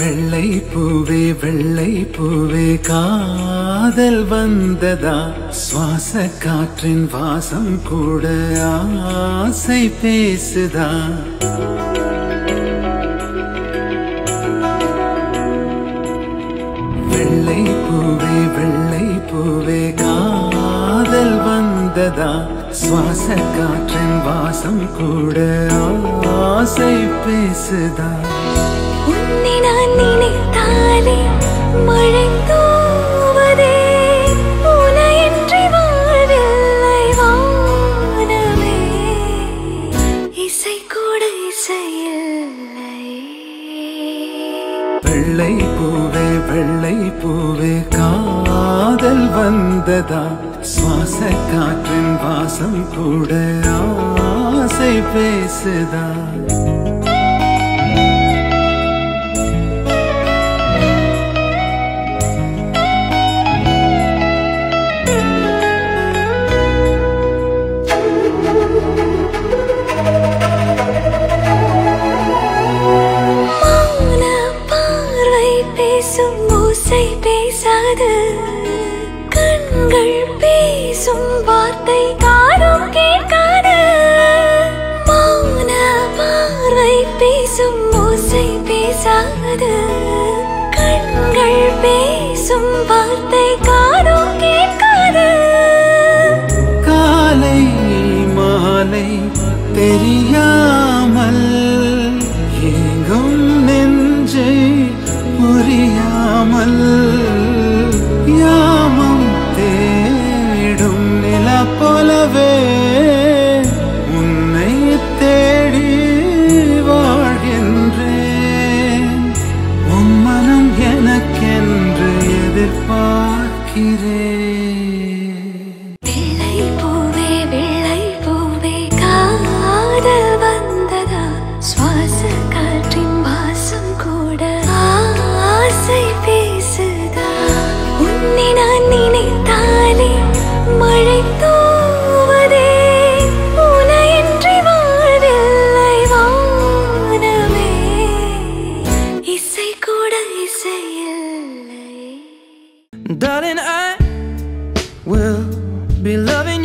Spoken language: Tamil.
வெள்ளை பூவே வெள்ளை பூவே காதல் வந்ததா சுவாச காற்றின் வாசம் கூட ஆசை பேசுதா வெள்ளை பூவே வெள்ளை பூவே காதல் வந்ததா சுவாச காற்றின் வாசம் கூட ஆசை பேசுதா உன்னை நான் நினைத்தாலே மழை தூவதே உனையின்றி வாழ்வில்லை வானமே இசை கூட இசையில்லை வெள்ளை பூவே வெள்ளை பூவே காதல் வந்ததா சுவாச காற்றின் வாசம் கூட ஆசை பேசுதா மௌன பார்வை பேசும் ஓசை பேசாது கண்கள் பேசும் வார்த்தை காதும் கேட்காது மௌன பார்வை பேசும் ஓசை பேசாது கண்கள் பேசும் வார்த்தை காதும் கேட்காது காலை மாலை தெரியாமல் ஏங்கும் நெஞ்சை புரியாமல் யாமம் தேடும் நில போலவே உன்னை தேடி வாழ்கின்றேன் உன் மனம் எனக்கென்று எதிர்பார்க்கிறேன் வெள்ளை பூவே வெள்ளை பூவே காதல் வந்ததா சுவாச காற்றின் வாசம் கூட ஆசை பேசுதா உன்னை நான் நினைத்தாலே மழை தூவதே உனையின்றி வாழ்வில்லை வானமே இசை கூட இசையில்லை Darling, I will be loving